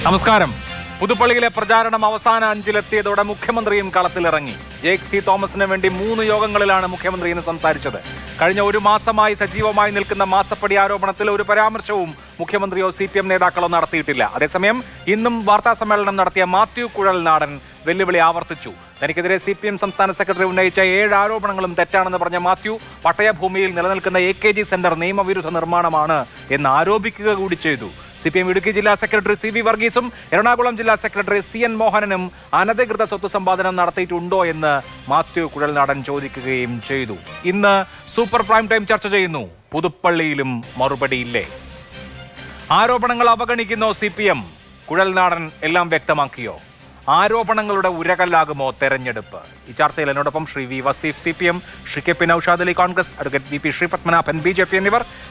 നമസ്കാരം പുതുപ്പള്ളിയിലെ പ്രചാരണം അവസാന അഞ്ചിലെത്തിയതോടെ മുഖ്യമന്ത്രിയും കളത്തിലിറങ്ങി ജേക്ക് സി തോമസിന് വേണ്ടി മൂന്ന് യോഗങ്ങളിലാണ് മുഖ്യമന്ത്രി ഇന്ന് സംസാരിച്ചത് കഴിഞ്ഞ ഒരു മാസമായി സജീവമായി നിൽക്കുന്ന മാസപ്പടി ആരോപണത്തിൽ ഒരു പരാമർശവും മുഖ്യമന്ത്രിയോ സി പി എം നേതാക്കളോ നടത്തിയിട്ടില്ല അതേസമയം ഇന്നും വാർത്താ സമ്മേളനം നടത്തിയ മാത്യു കുഴൽനാടൻ വെല്ലുവിളി ആവർത്തിച്ചു തനിക്കെതിരെ സി പി എം സംസ്ഥാന സെക്രട്ടറി ഉന്നയിച്ച ഏഴ് ആരോപണങ്ങളും തെറ്റാണെന്ന് പറഞ്ഞ മാത്യു പട്ടയഭൂമിയിൽ നിലനിൽക്കുന്ന എ കെ ജി സെന്റർ നിയമവിരുദ്ധ നിർമ്മാണമാണ് എന്ന് ആരോപിക്കുക കൂടി ചെയ്തു സി പി എം ഇടുക്കി ജില്ലാ സെക്രട്ടറി സി വി വർഗീസും എറണാകുളം ജില്ലാ സെക്രട്ടറി സി എൻ മോഹനനും അനധികൃത സ്വത്ത് സമ്പാദനം നടത്തിയിട്ടുണ്ടോ എന്ന് മാത്യു കുഴൽനാടൻ ചോദിക്കുകയും ചെയ്തു ഇന്ന് സൂപ്പർ പ്രൈം ടൈം ചർച്ച ചെയ്യുന്നു പുതുപ്പള്ളിയിലും മറുപടിയില്ലേ ആരോപണങ്ങൾ അവഗണിക്കുന്നോ സി പി എം കുഴൽനാടൻ എല്ലാം വ്യക്തമാക്കിയോ ആരോപണങ്ങളുടെ ഉരകല്ലാകുമോ തെരഞ്ഞെടുപ്പ് ഈ ചർച്ചയിൽ എന്നോടൊപ്പം Shri V Vaseef C P M Shri K P Noushad Ali Congress advocate V P Sreepadmanabhan B J P എന്നിവർ